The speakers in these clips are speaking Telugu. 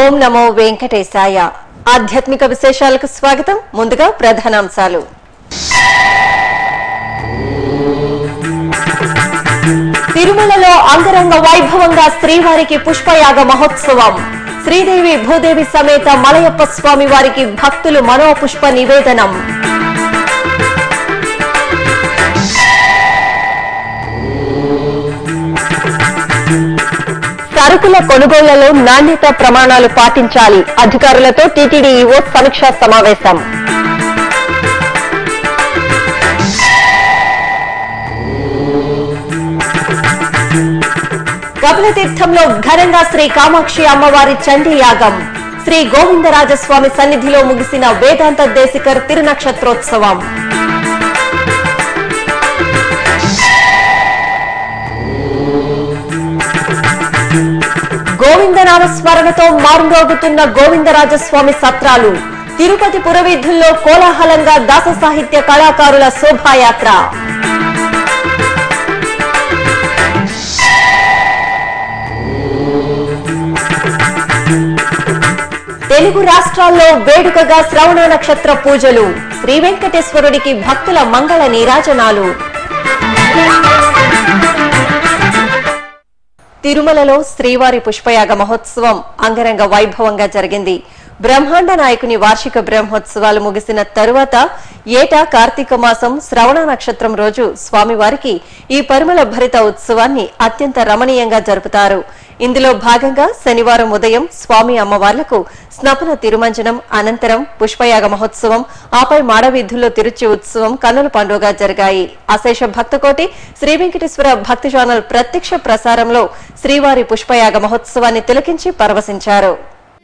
ఓం నమో వెంకటేశాయ ఆధ్యాత్మిక విశేషాలకు స్వాగతం ముందుగా ప్రధానాంశాలు తిరుమలలో అంగరంగ వైభవంగా శ్రీవారికి పుష్పయాగ మహోత్సవం శ్రీదేవి భూదేవి సమేత మలయప్ప స్వామి వారికి భక్తులు మనోపుష్ప నివేదనం సరుకుల కొనుగోళ్లలో నాణ్యత ప్రమాణాలు పాటించాలి అధికారులతో టీటీడీ ఈవో సమీక్షా సమావేశం కపిలతీర్థంలో ఘనంగా శ్రీ కామాక్షి అమ్మవారి చండీ యాగం శ్రీ గోవిందరాజస్వామి సన్నిధిలో ముగిసిన వేదాంత దేశికర్ తిరునక్షత్రోత్సవం గోవిందనామ స్మరణతో మారుమోగుతున్న గోవిందరాజస్వామి సత్రాలు తిరుపతి పురవీధుల్లో కోలాహలంగా దాస సాహిత్య కళాకారుల శోభాయాత్ర తెలుగు రాష్ట్రాల్లో వేడుకగా శ్రవణ నక్షత్ర పూజలు శ్రీ వెంకటేశ్వరుడికి భక్తుల మంగళ నీరాజనాలు తిరుమలలో శ్రీవారి పుష్పయాగ మహోత్సవం అంగరంగ వైభవంగా జరిగింది బ్రహ్మాండ నాయకుని వార్షిక బ్రహ్మోత్సవాలు ముగిసిన తరువాత ఏటా కార్తీక మాసం శ్రవణ నక్షత్రం రోజు స్వామివారికి ఈ పరిమళ భరిత ఉత్సవాన్ని అత్యంత రమణీయంగా జరుపుతారు ఇందులో భాగంగా శనివారం ఉదయం స్వామి అమ్మవార్లకు స్నపన తిరుమంజనం అనంతరం పుష్పయాగ మహోత్సవం ఆపై మాడవీధుల్లో తిరుచి ఉత్సవం కన్నుల పండుగ జరిగాయి అశేష భక్తకోటి శ్రీ వెంకటేశ్వర భక్తి ఛానల్ ప్రత్యక్ష ప్రసారంలో శ్రీవారి పుష్పయాగ మహోత్సవాన్ని తిలకించి పరవశించారు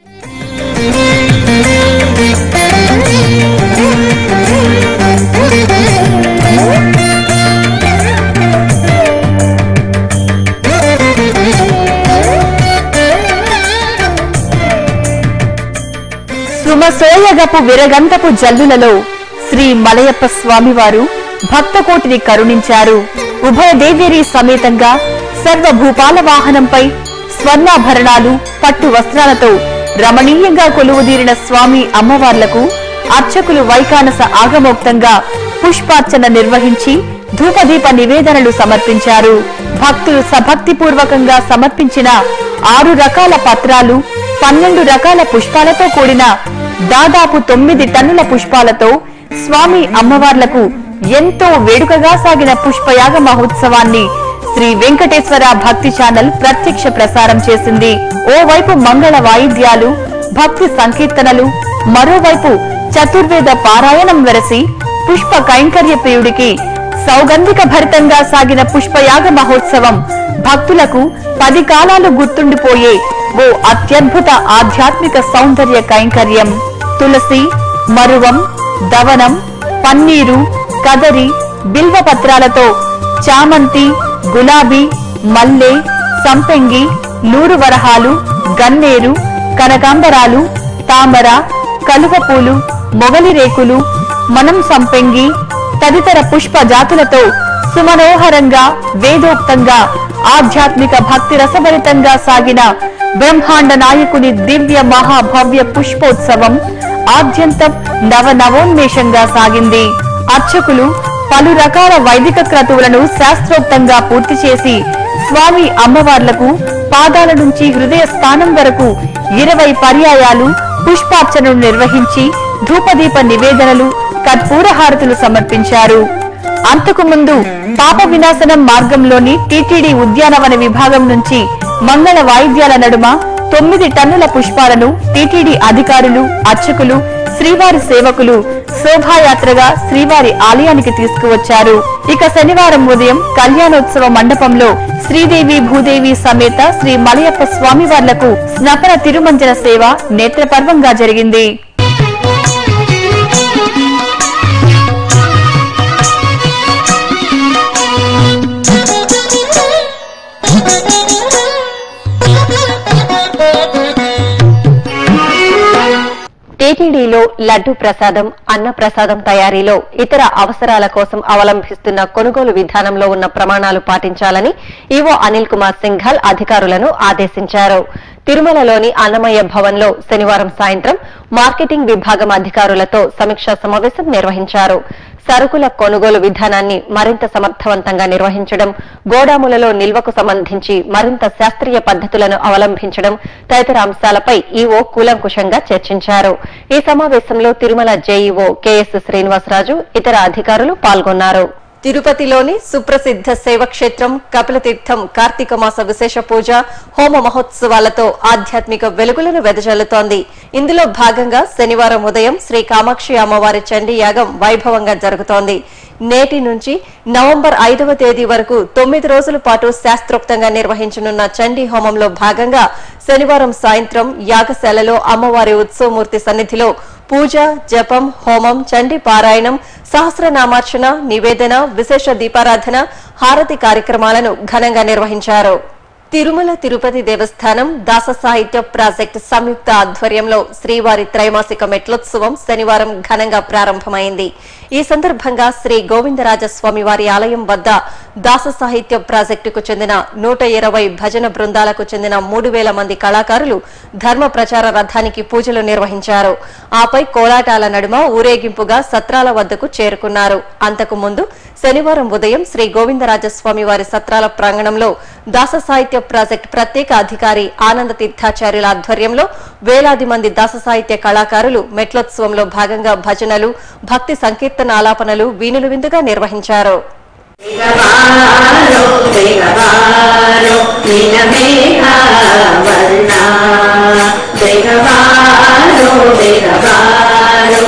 సుమసోయగపు విరగంతపు జల్లులలో శ్రీ మలయప్ప స్వామివారు భక్తకోటిని కరుణించారు ఉభయ దేవేరి సమేతంగా సర్వభూపాల వాహనంపై స్వర్ణాభరణాలు పట్టు వస్త్రాలతో రమణీయంగా కొలువుదీరిన స్వామి అమ్మవార్లకు అర్చకులు వైకానస ఆగమోక్తంగా పుష్పార్చన నిర్వహించి ధూపదీప నివేదనలు సమర్పించారు భక్తులు సభక్తిపూర్వకంగా సమర్పించిన ఆరు రకాల పత్రాలు పన్నెండు రకాల పుష్పాలతో కూడిన దాదాపు తొమ్మిది టన్నుల పుష్పాలతో స్వామి అమ్మవార్లకు ఎంతో వేడుకగా సాగిన పుష్పయాగ మహోత్సవాన్ని శ్రీ వెంకటేశ్వర భక్తి ఛానల్ ప్రత్యక్ష ప్రసారం చేసింది ఓవైపు మంగళ వాయిద్యాలు భక్తి సంకీర్తనలు మరోవైపు చతుర్వేద పారాయణం వెరసి పుష్ప కైంకర్య ప్రియుడికి సౌగంధిక భరితంగా సాగిన పుష్పయాగ మహోత్సవం భక్తులకు పది కాలాలు గుర్తుండిపోయే ఓ అత్యద్భుత ఆధ్యాత్మిక సౌందర్య కైంకర్యం తులసి మరువం దవనం పన్నీరు కదరి బిల్వ పత్రాలతో చామంతి గులాబీ మల్లె సంపెంగి నూరు వరహాలు గన్నేరు కనకాంబరాలు తామర కలువ పూలు మొగలి రేకులు మనం సంపెంగి తదితర పుష్ప జాతులతో సుమనోహరంగా వేదోక్తంగా ఆధ్యాత్మిక భక్తి రసభరితంగా సాగిన బ్రహ్మాండ నాయకుని దివ్య మహాభవ్య పుష్పోత్సవం ఆద్యంతం నవనవోన్మేషంగా సాగింది అర్చకులు పలు రకాల వైదిక క్రతువులను శాస్త్రోక్తంగా పూర్తి చేసి స్వామి అమ్మవార్లకు పాదాల నుంచి హృదయ స్థానం వరకు ఇరవై పర్యాయాలు పుష్పార్చనను నిర్వహించి ధూపదీప నివేదనలు కర్పూర హారతులు సమర్పించారు అంతకు ముందు పాప వినాశనం మార్గంలోని టీటీడీ ఉద్యానవన విభాగం నుంచి మంగళ వాయిద్యాల నడుమ తొమ్మిది టన్నుల పుష్పాలను టీటీడీ అధికారులు అర్చకులు శ్రీవారి సేవకులు శోభాయాత్రగా శ్రీవారి ఆలయానికి తీసుకువచ్చారు ఇక శనివారం ఉదయం కళ్యాణోత్సవ మండపంలో శ్రీదేవి భూదేవి సమేత శ్రీ మలయప్ప స్వామివార్లకు స్నపన తిరుమంజన సేవ నేత్రపర్వంగా జరిగింది టీటీడీలో లడ్డు ప్రసాదం అన్న ప్రసాదం తయారీలో ఇతర అవసరాల కోసం అవలంబిస్తున్న కొనుగోలు విధానంలో ఉన్న ప్రమాణాలు పాటించాలని ఈవో అనిల్ కుమార్ సింఘాల్ అధికారులను ఆదేశించారు తిరుమలలోని అన్నమయ్య భవన్లో శనివారం సాయంత్రం మార్కెటింగ్ విభాగం అధికారులతో సమీక్షా సమావేశం నిర్వహించారు సరుకుల కొనుగోలు విధానాన్ని మరింత సమర్థవంతంగా నిర్వహించడం గోదాములలో నిల్వకు సంబంధించి మరింత శాస్త్రీయ పద్ధతులను అవలంబించడం తదితర అంశాలపై ఈవో కూలంకుషంగా చర్చించారు ఈ సమావేశంలో తిరుమల జేఈఓ కెఎస్ శ్రీనివాసరాజు ఇతర అధికారులు పాల్గొన్నారు తిరుపతిలోని సుప్రసిద్ధ శైవక్షేత్రం కపిలతీర్థం కార్తీక మాస విశేష పూజ హోమ మహోత్సవాలతో ఆధ్యాత్మిక వెలుగులను వెదజల్లుతోంది ఇందులో భాగంగా శనివారం ఉదయం శ్రీ కామాక్షి అమ్మవారి చండీ యాగం వైభవంగా జరుగుతోంది నేటి నుంచి నవంబర్ ఐదవ తేదీ వరకు తొమ్మిది రోజుల పాటు శాస్త్రోక్తంగా నిర్వహించనున్న చండీ హోమంలో భాగంగా శనివారం సాయంత్రం యాగశాలలో అమ్మవారి ఉత్సవమూర్తి సన్నిధిలో పూజ జపం హోమం చండీ పారాయణం సహస్రనామార్చన నివేదన విశేష దీపారాధన హారతి కార్యక్రమాలను ఘనంగా నిర్వహించారు తిరుమల తిరుపతి దేవస్థానం దాస సాహిత్య ప్రాజెక్ట్ సంయుక్త ఆధ్వర్యంలో శ్రీవారి త్రైమాసిక మెట్లోత్సవం శనివారం ఘనంగా ప్రారంభమైంది ఈ సందర్భంగా శ్రీ గోవిందరాజస్వామి వారి ఆలయం వద్ద దాస సాహిత్య ప్రాజెక్టుకు చెందిన నూట ఇరవై భజన బృందాలకు చెందిన మూడు వేల మంది కళాకారులు ధర్మ ప్రచార రథానికి పూజలు నిర్వహించారు ఆపై కోలాటాల నడుమ ఊరేగింపుగా సత్రాల వద్దకు చేరుకున్నారు అంతకు ముందు శనివారం ఉదయం శ్రీ గోవిందరాజస్వామి వారి సత్రాల ప్రాంగణంలో దాస సాహిత్య ప్రాజెక్ట్ ప్రత్యేక అధికారి ఆనంద తీర్థాచార్యుల ఆధ్వర్యంలో వేలాది మంది దాస సాహిత్య కళాకారులు మెట్లోత్సవంలో భాగంగా భజనలు భక్తి సంకీర్తన ఆలాపనలు వీణులు విందుగా నిర్వహించారు వేగవారో వేగవారో నీలమేఘవర్ణ వేగవారో వేగవారో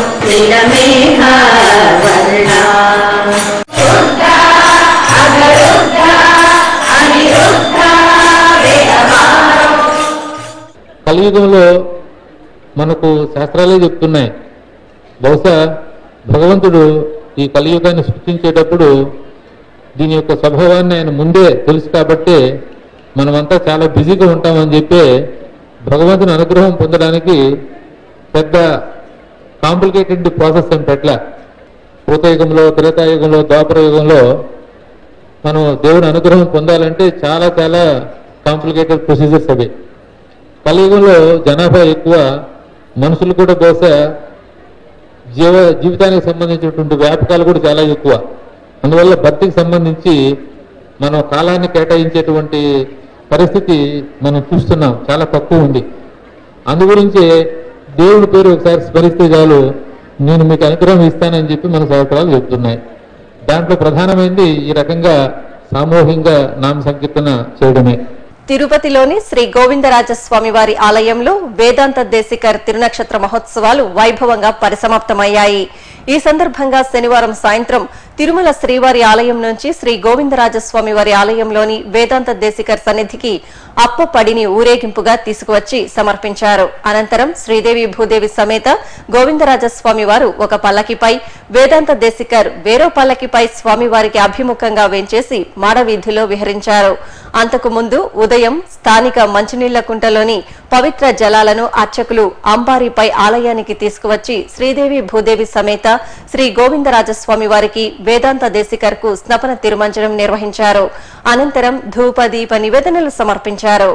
నీలమేఘవర్ణ రుద్ర అగరుద్ర అనిరుద్ర వేగవారో కలియుగంలో మనకు శాస్త్రాలే చెప్తున్నాయి బహుశా భగవంతుడు ఈ కలియుగాన్ని సృష్టించేటప్పుడు దీని యొక్క స్వభావాన్ని ఆయన ముందే తెలుసు కాబట్టి మనమంతా చాలా బిజీగా ఉంటామని చెప్పి భగవంతుని అనుగ్రహం పొందడానికి పెద్ద కాంప్లికేటెడ్ ప్రాసెస్ అని పెట్టలే భూతయుగంలో త్రేతాయుగంలో ద్వాపర యుగంలో మనం దేవుని అనుగ్రహం పొందాలంటే చాలా చాలా కాంప్లికేటెడ్ ప్రొసీజర్స్ అవి కలియుగంలో జనాభా ఎక్కువ మనుషులు కూడా బహుశా జీవ జీవితానికి సంబంధించినటువంటి వ్యాపకాలు కూడా చాలా ఎక్కువ అందువల్ల భక్తికి సంబంధించి మనం కాలాన్ని కేటాయించేటువంటి పరిస్థితి మనం చూస్తున్నాం చాలా తక్కువ ఉంది అందుగురించి దేవుడి పేరు ఒకసారి స్మరిస్తే చాలు నేను మీకు అనుగ్రహం ఇస్తానని చెప్పి మన శాస్త్రాలు చెప్తున్నాయి దాంట్లో ప్రధానమైనది ఈ రకంగా సామూహికంగా నామ సంకీర్తన చేయడమే తిరుపతిలోని శ్రీ గోవిందరాజస్వామి వారి ఆలయంలో వేదాంత దేశికర్ తిరునక్షత్ర మహోత్సవాలు వైభవంగా పరిసమాప్తమయ్యాయి ఈ సందర్భంగా శనివారం సాయంత్రం తిరుమల శ్రీవారి ఆలయం నుంచి శ్రీ గోవిందరాజస్వామి వారి ఆలయంలోని వేదాంత దేశికర్ సన్నిధికి అప్పపడిని ఊరేగింపుగా తీసుకువచ్చి సమర్పించారు అనంతరం శ్రీదేవి భూదేవి సమేత గోవిందరాజస్వామి వారు ఒక పల్లకిపై వేదాంత దేశికర్ వేరో పల్లకిపై స్వామివారికి అభిముఖంగా వేంచేసి మాడవీధిలో విహరించారు అంతకు ముందు ఉదయం స్థానిక మంచినీళ్ల కుంటలోని పవిత్ర జలాలను అర్చకులు అంబారీపై ఆలయానికి తీసుకువచ్చి శ్రీదేవి భూదేవి సమేత శ్రీ గోవిందరాజస్వామి వారికి వేదాంత దేశికర్ కు స్నపన తిరుమంజనం నిర్వహించారు అనంతరం ధూప దీప నివేదనలు సమర్పించారు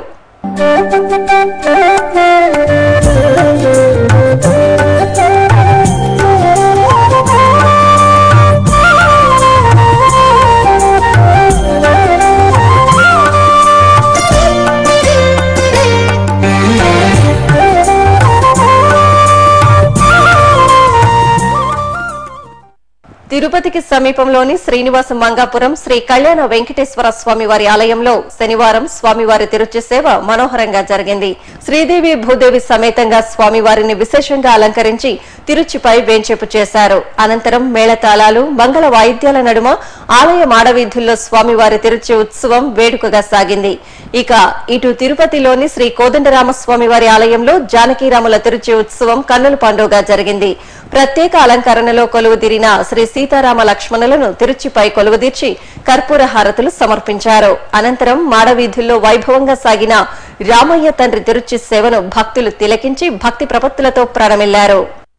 తిరుపతికి సమీపంలోని శ్రీనివాస మంగాపురం శ్రీ కళ్యాణ వెంకటేశ్వర స్వామి వారి ఆలయంలో శనివారం స్వామివారి తిరుచి సేవ మనోహరంగా జరిగింది శ్రీదేవి భూదేవి సమేతంగా స్వామివారిని విశేషంగా అలంకరించి తిరుచిపై వేంచేపు చేశారు అనంతరం మేళతాళాలు మంగళ వాయిద్యాల నడుమ ఆలయ మాడవీధుల్లో స్వామివారి తిరుచి ఉత్సవం వేడుకగా సాగింది ఇక ఇటు తిరుపతిలోని శ్రీ కోదండరామస్వామి వారి ఆలయంలో జానకీరాముల తిరుచి ఉత్సవం కన్నుల పండుగ జరిగింది ప్రత్యేక అలంకరణలో కొలువుదీరిన శ్రీ సీతారామ లక్ష్మణులను తిరుచిపై కొలువుదీర్చి కర్పూర హారతులు సమర్పించారు అనంతరం మాడవీధుల్లో వైభవంగా సాగిన రామయ్య తండ్రి తిరుచి సేవను భక్తులు తిలకించి భక్తి ప్రపత్తులతో ప్రారంభిల్లారు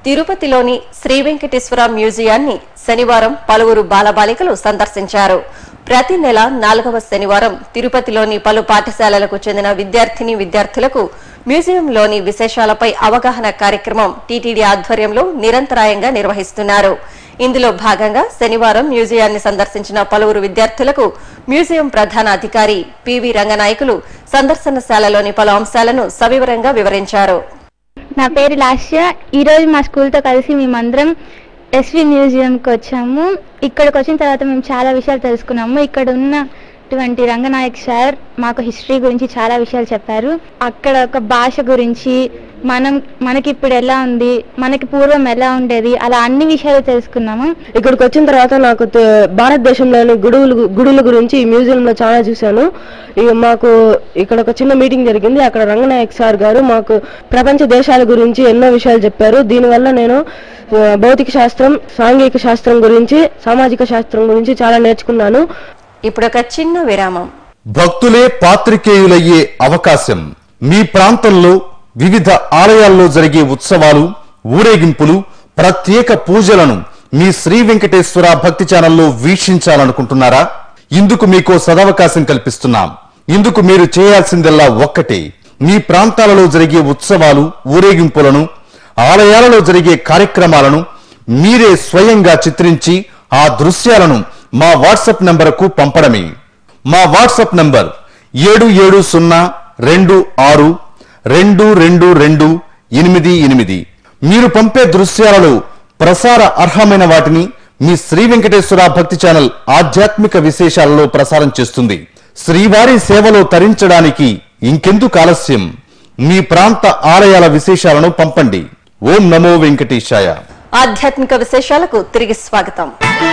తిరుపతిలోని శ్రీ వెంకటేశ్వర మ్యూజియాన్ని శనివారం పలువురు బాలబాలికలు సందర్శించారు ప్రతి నెల నాలుగవ శనివారం తిరుపతిలోని పలు పాఠశాలలకు చెందిన విద్యార్థిని విద్యార్థులకు మ్యూజియంలోని విశేషాలపై అవగాహన కార్యక్రమం టీటీడీ ఆధ్వర్యంలో నిరంతరాయంగా నిర్వహిస్తున్నారు ఇందులో భాగంగా శనివారం మ్యూజియాన్ని సందర్శించిన పలువురు విద్యార్థులకు మ్యూజియం ప్రధాన అధికారి పివి రంగనాయకులు సందర్శనశాలలోని పలు అంశాలను సవివరంగా వివరించారు నా పేరు లాస్య ఈరోజు మా స్కూల్తో కలిసి మేమందరం ఎస్వి మ్యూజియంకి వచ్చాము ఇక్కడికి వచ్చిన తర్వాత మేము చాలా విషయాలు తెలుసుకున్నాము ఇక్కడ ఉన్నటువంటి రంగనాయక్ సార్ మాకు హిస్టరీ గురించి చాలా విషయాలు చెప్పారు అక్కడ ఒక భాష గురించి మనం మనకి ఇప్పుడు ఎలా ఉంది మనకి పూర్వం ఎలా ఉండేది అలా అన్ని విషయాలు తెలుసుకున్నాము ఇక్కడికి వచ్చిన తర్వాత నాకు తె- భారతదేశంలోని గుడువులు గుడుల గురించి ఈ మ్యూజియంలో చాలా చూశాను ఇక మాకు ఇక్కడ ఒక చిన్న మీటింగ్ జరిగింది అక్కడ రంగనాయక్ సార్ గారు మాకు ప్రపంచ దేశాల గురించి ఎన్నో విషయాలు చెప్పారు దీనివల్ల నేను ఆ, భౌతిక శాస్త్రం సాంఘిక శాస్త్రం గురించి సామాజిక శాస్త్రం గురించి చాలా నేర్చుకున్నాను ఇప్పుడు ఒక చిన్న విరామం భక్తులే పాత్రికేయులయ్యే అవకాశం మీ ప్రాంతంలో వివిధ ఆలయాల్లో జరిగే ఉత్సవాలు ఊరేగింపులు ప్రత్యేక పూజలను మీ శ్రీ వెంకటేశ్వర భక్తి ఛానల్లో వీక్షించాలనుకుంటున్నారా ఇందుకు మీకో సదవకాశం కల్పిస్తున్నాం ఇందుకు మీరు చేయాల్సిందల్లా ఒక్కటే మీ ప్రాంతాలలో జరిగే ఉత్సవాలు ఊరేగింపులను ఆలయాలలో జరిగే కార్యక్రమాలను మీరే స్వయంగా చిత్రించి ఆ దృశ్యాలను మా వాట్సాప్ నంబరుకు పంపడమే మా వాట్సాప్ నంబర్ ఏడు ఏడు సున్నా రెండు ఆరు రెండు రెండు రెండు ఎనిమిది ఎనిమిది మీరు పంపే దృశ్యాలలో ప్రసార అర్హమైన వాటిని మీ శ్రీ వెంకటేశ్వర భక్తి ఛానల్ ఆధ్యాత్మిక విశేషాలలో ప్రసారం చేస్తుంది శ్రీవారి సేవలో తరించడానికి ఇంకెందుకు ఆలస్యం మీ ప్రాంత ఆలయాల విశేషాలను పంపండి ఓం నమో వెంకటేశాయ ఆధ్యాత్మిక విశేషాలకు తిరిగి స్వాగతం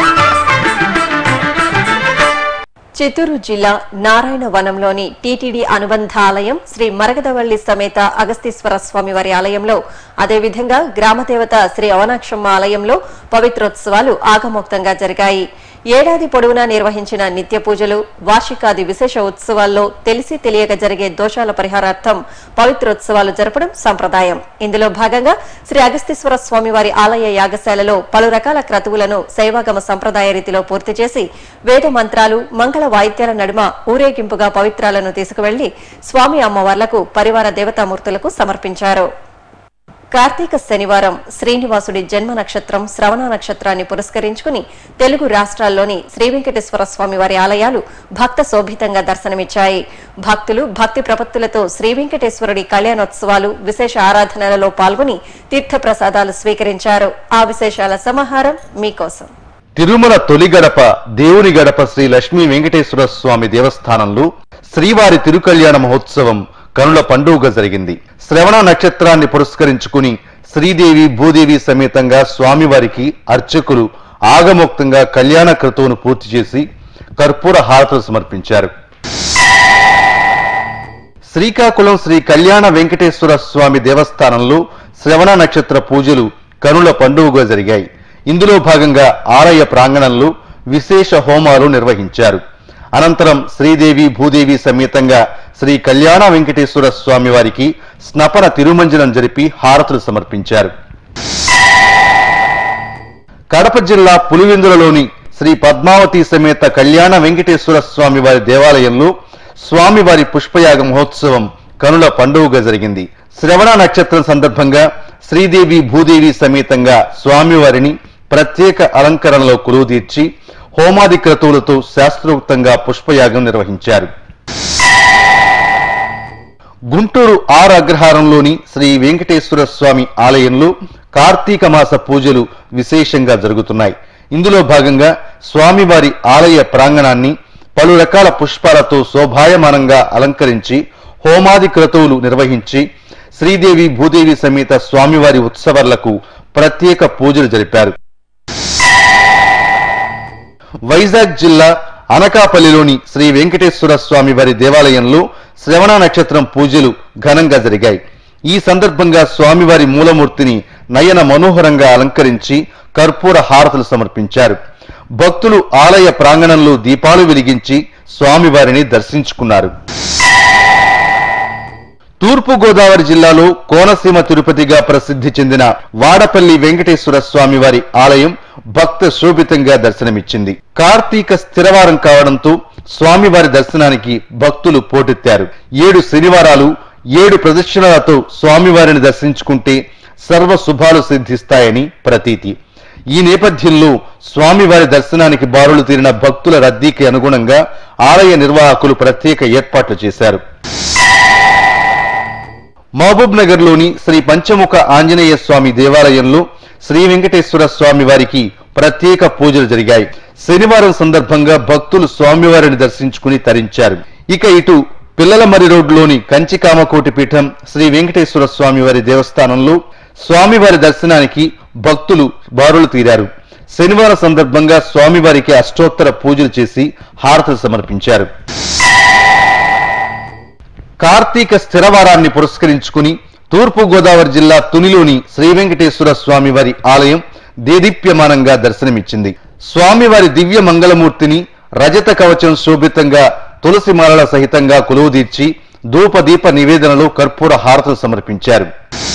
చిత్తూరు జిల్లా నారాయణ వనంలోని టీటీడీ అనుబంధ ఆలయం శ్రీ మరగదవల్లి సమేత అగస్తీశ్వర స్వామి వారి ఆలయంలో అదేవిధంగా గ్రామదేవత శ్రీ అవనాక్షమ్మ ఆలయంలో పవిత్రోత్సవాలు ఆగమోక్తంగా జరిగాయి ఏడాది పొడవునా నిర్వహించిన నిత్య పూజలు వార్షికాది విశేష ఉత్సవాల్లో తెలిసి తెలియక జరిగే దోషాల పరిహారార్థం పవిత్రోత్సవాలు జరపడం సంప్రదాయం ఇందులో భాగంగా శ్రీ అగస్తీశ్వర స్వామి వారి ఆలయ యాగశాలలో పలు రకాల క్రతువులను శైవాగమ సంప్రదాయ రీతిలో పూర్తి చేసి వేద మంత్రాలు మంగళ వాయిద్యాల నడుమ ఊరేగింపుగా పవిత్రాలను తీసుకువెళ్లి స్వామి అమ్మవార్లకు పరివార దేవతామూర్తులకు సమర్పించారు కార్తీక శనివారం శ్రీనివాసుడి జన్మ నక్షత్రం శ్రవణ నక్షత్రాన్ని పురస్కరించుకుని తెలుగు రాష్ట్రాల్లోని శ్రీ వెంకటేశ్వర స్వామి వారి ఆలయాలు భక్త శోభితంగా దర్శనమిచ్చాయి భక్తులు భక్తి ప్రపత్తులతో శ్రీ వెంకటేశ్వరుడి కళ్యాణోత్సవాలు విశేష ఆరాధనలలో పాల్గొని తీర్థ ప్రసాదాలు స్వీకరించారు ఆ విశేషాల సమాహారం మీకోసం తిరుమల తొలి గడప దేవుని గడప శ్రీ లక్ష్మీ వెంకటేశ్వర స్వామి దేవస్థానంలో శ్రీవారి తిరుకల్యాణ మహోత్సవం కనుల పండుగ జరిగింది శ్రవణ నక్షత్రాన్ని పురస్కరించుకుని శ్రీదేవి భూదేవి సమేతంగా స్వామివారికి అర్చకులు ఆగమోక్తంగా కళ్యాణ క్రతువును పూర్తి చేసి కర్పూర హారతులు సమర్పించారు శ్రీకాకుళం శ్రీ కళ్యాణ వెంకటేశ్వర స్వామి దేవస్థానంలో శ్రవణ నక్షత్ర పూజలు కనుల పండుగగా జరిగాయి ఇందులో భాగంగా ఆలయ ప్రాంగణంలో విశేష హోమాలు నిర్వహించారు అనంతరం శ్రీదేవి భూదేవి సమేతంగా శ్రీ కళ్యాణ వెంకటేశ్వర స్వామి వారికి స్నపన తిరుమంజనం జరిపి హారతులు సమర్పించారు కడప జిల్లా పులివెందులలోని శ్రీ పద్మావతి సమేత కళ్యాణ వెంకటేశ్వర స్వామి వారి దేవాలయంలో స్వామివారి పుష్పయాగ మహోత్సవం కనుల పండుగగా జరిగింది శ్రవణ నక్షత్రం సందర్భంగా శ్రీదేవి భూదేవి సమేతంగా స్వామివారిని ప్రత్యేక అలంకరణలో కొలువు తీర్చి హోమాది క్రతువులతో శాస్త్రోక్తంగా పుష్పయాగం నిర్వహించారు గుంటూరు ఆర్ అగ్రహారంలోని శ్రీ వెంకటేశ్వర స్వామి ఆలయంలో కార్తీక మాస పూజలు విశేషంగా జరుగుతున్నాయి ఇందులో భాగంగా స్వామివారి ఆలయ ప్రాంగణాన్ని పలు రకాల పుష్పాలతో శోభాయమానంగా అలంకరించి హోమాది క్రతువులు నిర్వహించి శ్రీదేవి భూదేవి సమేత స్వామివారి ఉత్సవాలకు ప్రత్యేక పూజలు జరిపారు వైజాగ్ జిల్లా అనకాపల్లిలోని శ్రీ వెంకటేశ్వర స్వామి వారి దేవాలయంలో శ్రవణ నక్షత్రం పూజలు ఘనంగా జరిగాయి ఈ సందర్భంగా స్వామివారి మూలమూర్తిని నయన మనోహరంగా అలంకరించి కర్పూర హారతులు సమర్పించారు భక్తులు ఆలయ ప్రాంగణంలో దీపాలు వెలిగించి స్వామివారిని దర్శించుకున్నారు తూర్పు గోదావరి జిల్లాలో కోనసీమ తిరుపతిగా ప్రసిద్ధి చెందిన వాడపల్లి వెంకటేశ్వర స్వామి వారి ఆలయం భక్త శోభితంగా దర్శనమిచ్చింది కార్తీక స్థిరవారం కావడంతో స్వామివారి దర్శనానికి భక్తులు పోటెత్తారు ఏడు శనివారాలు ఏడు ప్రదక్షిణలతో స్వామివారిని దర్శించుకుంటే సర్వ శుభాలు సిద్ధిస్తాయని ప్రతీతి ఈ నేపథ్యంలో స్వామివారి దర్శనానికి బారులు తీరిన భక్తుల రద్దీకి అనుగుణంగా ఆలయ నిర్వాహకులు ప్రత్యేక ఏర్పాట్లు చేశారు మహబూబ్ నగర్ లోని శ్రీ పంచముఖ ఆంజనేయ స్వామి దేవాలయంలో శ్రీ వెంకటేశ్వర స్వామి వారికి ప్రత్యేక పూజలు జరిగాయి శనివారం సందర్భంగా భక్తులు స్వామివారిని దర్శించుకుని తరించారు ఇక ఇటు పిల్లలమరి రోడ్లోని కంచికామకోటి పీఠం శ్రీ వెంకటేశ్వర స్వామి వారి దేవస్థానంలో స్వామివారి దర్శనానికి భక్తులు బారులు తీరారు శనివారం సందర్భంగా స్వామివారికి అష్టోత్తర పూజలు చేసి హారతులు సమర్పించారు కార్తీక స్థిరవారాన్ని పురస్కరించుకుని తూర్పు గోదావరి జిల్లా తునిలోని శ్రీ వెంకటేశ్వర స్వామివారి ఆలయం దేదీప్యమానంగా దర్శనమిచ్చింది స్వామివారి దివ్య మంగళమూర్తిని రజత కవచం శోభితంగా తులసి మాలల సహితంగా కొలువుదీర్చి ధూపదీప నివేదనలో కర్పూర హారతులు సమర్పించారు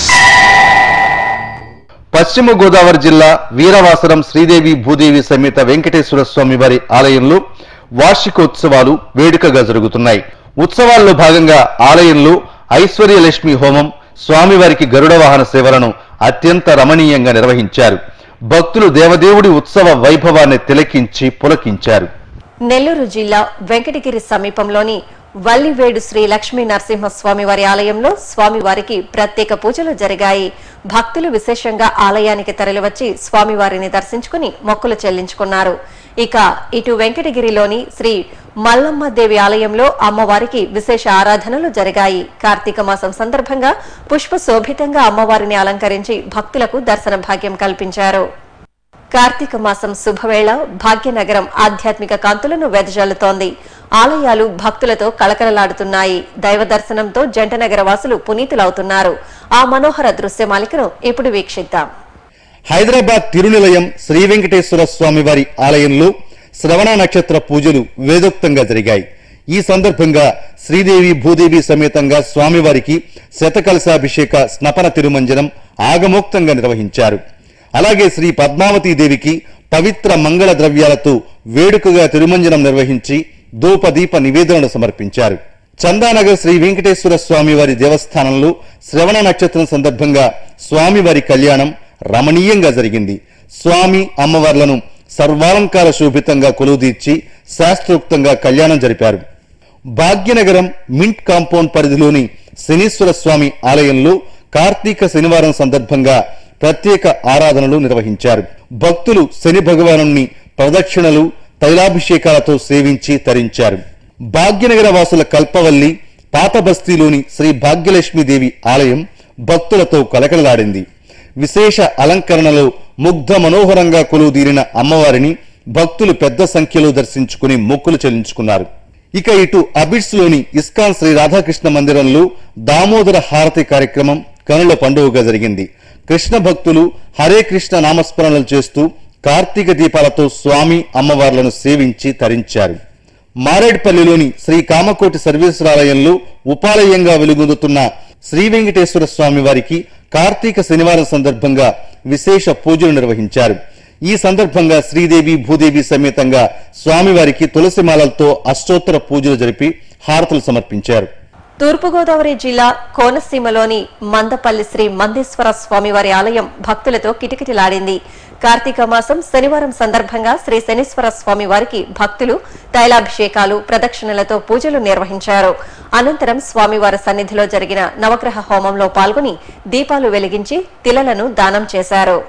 పశ్చిమ గోదావరి జిల్లా వీరవాసరం శ్రీదేవి భూదేవి సమేత వెంకటేశ్వర స్వామి వారి ఆలయంలో వార్షికోత్సవాలు వేడుకగా జరుగుతున్నాయి ఉత్సవాల్లో భాగంగా ఆలయంలో ఐశ్వర్యలక్ష్మి హోమం స్వామివారికి గరుడ వాహన సేవలను అత్యంత రమణీయంగా నిర్వహించారు భక్తులు దేవదేవుడి ఉత్సవ వైభవాన్ని తిలకించి పులకించారు నెల్లూరు జిల్లా వెంకటగిరి సమీపంలోని వల్లివేడు శ్రీ లక్ష్మీ నరసింహస్వామి వారి ఆలయంలో స్వామివారికి ప్రత్యేక పూజలు జరిగాయి భక్తులు విశేషంగా ఆలయానికి తరలివచ్చి స్వామివారిని దర్శించుకుని మొక్కులు చెల్లించుకున్నారు ఇక ఇటు వెంకటగిరిలోని శ్రీ మల్లమ్మ దేవి ఆలయంలో అమ్మవారికి విశేష ఆరాధనలు జరిగాయి కార్తీక మాసం సందర్భంగా పుష్ప శోభితంగా అమ్మవారిని అలంకరించి భక్తులకు దర్శన భాగ్యం కల్పించారు కార్తీక మాసం శుభవేళ భాగ్యనగరం ఆధ్యాత్మిక కాంతులను వెదజల్లుతోంది ఆలయాలు భక్తులతో కళకళలాడుతున్నాయి దైవ దర్శనంతో జంటనగర వాసులు పునీతులవుతున్నారు ఆ మనోహర దృశ్యమాలికను ఇప్పుడు వీక్షిద్దాం హైదరాబాద్ తిరునిలయం శ్రీ వెంకటేశ్వర స్వామి వారి ఆలయంలో శ్రవణ నక్షత్ర పూజలు వేదోక్తంగా జరిగాయి ఈ సందర్భంగా శ్రీదేవి భూదేవి సమేతంగా స్వామివారికి శతకలశాభిషేక స్నపన తిరుమంజనం ఆగమోక్తంగా నిర్వహించారు అలాగే శ్రీ పద్మావతీ దేవికి పవిత్ర మంగళ ద్రవ్యాలతో వేడుకగా తిరుమంజనం నిర్వహించి ధూపదీప నివేదనలు సమర్పించారు చందానగర్ శ్రీ వెంకటేశ్వర స్వామి వారి దేవస్థానంలో శ్రవణ నక్షత్రం సందర్భంగా స్వామివారి కళ్యాణం రమణీయంగా జరిగింది స్వామి అమ్మవార్లను సర్వాలంకార శోభితంగా కొలువుదీర్చి శాస్త్రోక్తంగా కళ్యాణం జరిపారు భాగ్యనగరం మింట్ కాంపౌండ్ పరిధిలోని శనీశ్వర స్వామి ఆలయంలో కార్తీక శనివారం సందర్భంగా ప్రత్యేక ఆరాధనలు నిర్వహించారు భక్తులు శని భగవాను ప్రదక్షిణలు తైలాభిషేకాలతో సేవించి తరించారు భాగ్యనగర వాసుల కల్పవల్లి పాత బస్తీలోని శ్రీ భాగ్యలక్ష్మీదేవి ఆలయం భక్తులతో కలకలలాడింది విశేష అలంకరణలో ముగ్ధ మనోహరంగా కొలువుదీరిన అమ్మవారిని భక్తులు పెద్ద సంఖ్యలో దర్శించుకుని మొక్కులు చెల్లించుకున్నారు ఇక ఇటు అబిడ్స్ లోని ఇస్కాన్ శ్రీ రాధాకృష్ణ మందిరంలో దామోదర హారతి కార్యక్రమం కనుల పండుగగా జరిగింది కృష్ణ భక్తులు హరే కృష్ణ నామస్మరణలు చేస్తూ కార్తీక దీపాలతో స్వామి అమ్మవార్లను సేవించి తరించారు మారేడ్పల్లిలోని శ్రీ కామకోటి సర్వేశ్వరాలయంలో ఉపాలయంగా వెలుగొందుతున్న శ్రీ వెంకటేశ్వర స్వామి వారికి కార్తీక శనివారం సందర్భంగా విశేష పూజలు నిర్వహించారు ఈ సందర్భంగా శ్రీదేవి భూదేవి సమేతంగా స్వామివారికి తులసిమాలలతో అష్టోత్తర పూజలు జరిపి హారతులు సమర్పించారు తూర్పుగోదావరి జిల్లా కోనసీమలోని మందపల్లి శ్రీ మందేశ్వర స్వామివారి ఆలయం భక్తులతో కిటకిటలాడింది కార్తీక మాసం శనివారం సందర్భంగా శ్రీ శనీశ్వర స్వామి వారికి భక్తులు తైలాభిషేకాలు ప్రదక్షిణలతో పూజలు నిర్వహించారు అనంతరం స్వామివారి సన్నిధిలో జరిగిన నవగ్రహ హోమంలో పాల్గొని దీపాలు వెలిగించి తిలలను దానం చేశారు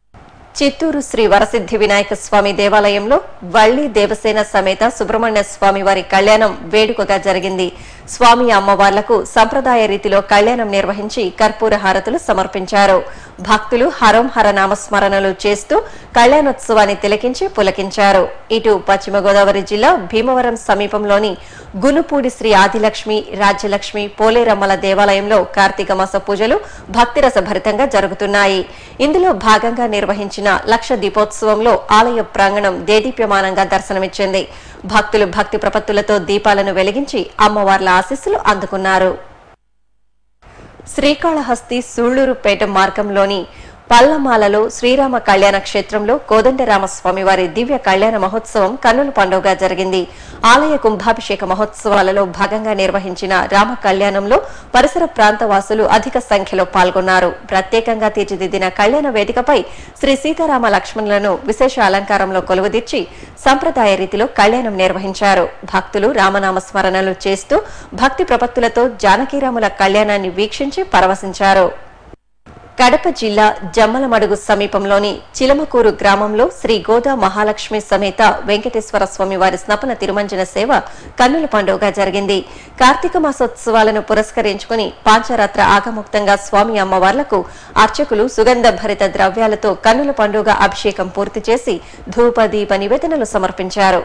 చిత్తూరు శ్రీ వరసిద్ధి వినాయక స్వామి దేవాలయంలో వల్లి దేవసేన సమేత సుబ్రహ్మణ్య స్వామి వారి కళ్యాణం వేడుకగా జరిగింది స్వామి అమ్మవార్లకు సంప్రదాయ రీతిలో కళ్యాణం నిర్వహించి కర్పూర హారతులు సమర్పించారు భక్తులు హరం హర నామస్మరణలు చేస్తూ కళ్యాణోత్సవాన్ని తిలకించి పులకించారు ఇటు పశ్చిమ గోదావరి జిల్లా భీమవరం సమీపంలోని గునుపూడి శ్రీ ఆదిలక్ష్మి రాజ్యలక్ష్మి పోలేరమ్మల దేవాలయంలో కార్తీక మాస పూజలు భక్తిరస భరితంగా జరుగుతున్నాయి ఇందులో భాగంగా నిర్వహించిన లక్ష దీపోత్సవంలో ఆలయ ప్రాంగణం దేదీప్యమానంగా దర్శనమిచ్చింది భక్తులు భక్తి ప్రపత్తులతో దీపాలను వెలిగించి అమ్మవార్ల ఆశీస్సులు అందుకున్నారు శ్రీకాళహస్తి సూళ్లూరుపేట మార్గంలోని పల్లమాలలో శ్రీరామ కళ్యాణ క్షేత్రంలో కోదండరామస్వామి వారి దివ్య కళ్యాణ మహోత్సవం కన్నుల పండుగ జరిగింది ఆలయ కుంభాభిషేక మహోత్సవాలలో భాగంగా నిర్వహించిన రామ కళ్యాణంలో పరిసర ప్రాంత వాసులు అధిక సంఖ్యలో పాల్గొన్నారు ప్రత్యేకంగా తీర్చిదిద్దిన కళ్యాణ వేదికపై శ్రీ సీతారామ లక్ష్మణులను విశేష అలంకారంలో కొలువుదీర్చి సంప్రదాయ రీతిలో కళ్యాణం నిర్వహించారు భక్తులు రామనామ స్మరణలు చేస్తూ భక్తి ప్రపత్తులతో జానకీరాముల కళ్యాణాన్ని వీక్షించి పరవశించారు కడప జిల్లా జమ్మలమడుగు సమీపంలోని చిలమకూరు గ్రామంలో శ్రీ గోదా మహాలక్ష్మి సమేత వెంకటేశ్వర స్వామి వారి స్నపన తిరుమంజన సేవ కన్నుల పండుగ జరిగింది కార్తీక మాసోత్సవాలను పురస్కరించుకుని పాంచరాత్ర ఆగముక్తంగా స్వామి అమ్మవార్లకు అర్చకులు సుగంధ భరిత ద్రవ్యాలతో కన్నుల పండుగ అభిషేకం పూర్తి చేసి ధూప దీప నివేదనలు సమర్పించారు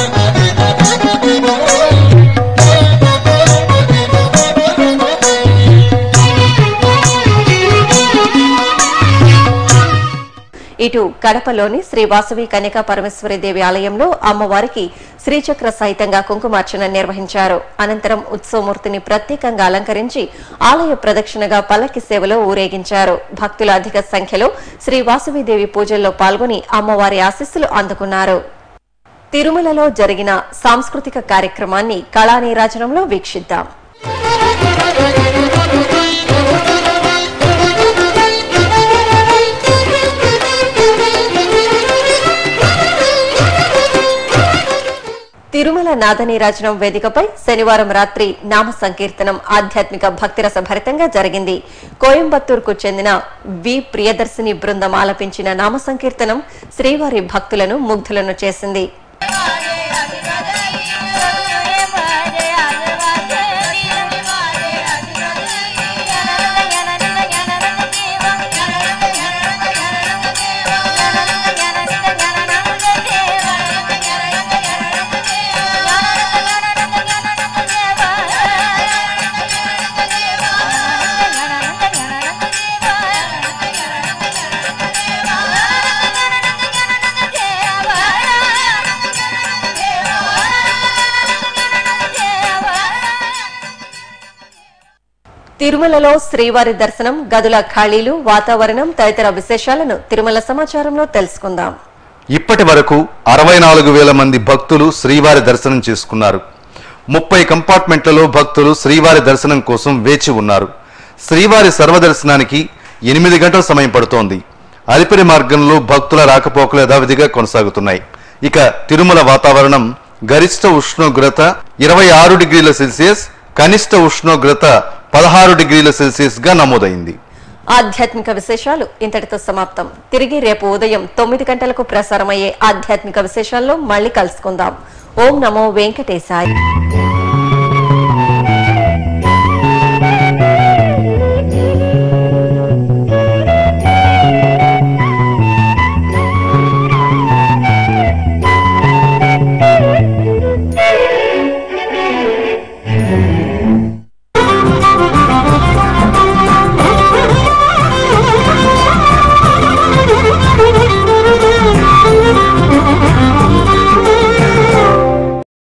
ఇటు కడపలోని శ్రీ వాసవి కన్యకా పరమేశ్వరి దేవి ఆలయంలో అమ్మవారికి శ్రీచక్ర సహితంగా కుంకుమార్చన నిర్వహించారు అనంతరం ఉత్సవమూర్తిని ప్రత్యేకంగా అలంకరించి ఆలయ ప్రదక్షిణగా పల్లకి సేవలో ఊరేగించారు భక్తుల అధిక సంఖ్యలో శ్రీ వాసవిదేవి పూజల్లో పాల్గొని అమ్మవారి ఆశీస్సులు అందుకున్నారు తిరుమలలో జరిగిన సాంస్కృతిక కార్యక్రమాన్ని కళానీరాజనంలో వీక్షిద్దాం తిరుమల నాదనీరాజనం వేదికపై శనివారం రాత్రి నామ సంకీర్తనం ఆధ్యాత్మిక భక్తిరస భరితంగా జరిగింది కోయంబత్తూరుకు చెందిన వి ప్రియదర్శిని బృందం ఆలపించిన నామ సంకీర్తనం శ్రీవారి భక్తులను ముగ్ధులను చేసింది తిరుమలలో శ్రీవారి దర్శనం గదుల ఖాళీలు వాతావరణం తదితర విశేషాలను తిరుమల సమాచారంలో తెలుసుకుందాం ఇప్పటి వరకు అరవై నాలుగు వేల మంది భక్తులు శ్రీవారి దర్శనం చేసుకున్నారు ముప్పై కంపార్ట్మెంట్లలో భక్తులు శ్రీవారి దర్శనం కోసం వేచి ఉన్నారు శ్రీవారి సర్వదర్శనానికి ఎనిమిది గంటల సమయం పడుతోంది అలిపిరి మార్గంలో భక్తుల రాకపోకలు యథావిధిగా కొనసాగుతున్నాయి ఇక తిరుమల వాతావరణం గరిష్ట ఉష్ణోగ్రత ఇరవై ఆరు డిగ్రీల సెల్సియస్ కనిష్ట ఉష్ణోగ్రత పదహారు డిగ్రీల సెల్సియస్ గా నమోదైంది ఆధ్యాత్మిక విశేషాలు ఇంతటితో సమాప్తం తిరిగి రేపు ఉదయం తొమ్మిది గంటలకు ప్రసారమయ్యే ఆధ్యాత్మిక విశేషాల్లో మళ్ళీ కలుసుకుందాం ఓం నమో వెంకటేశాయ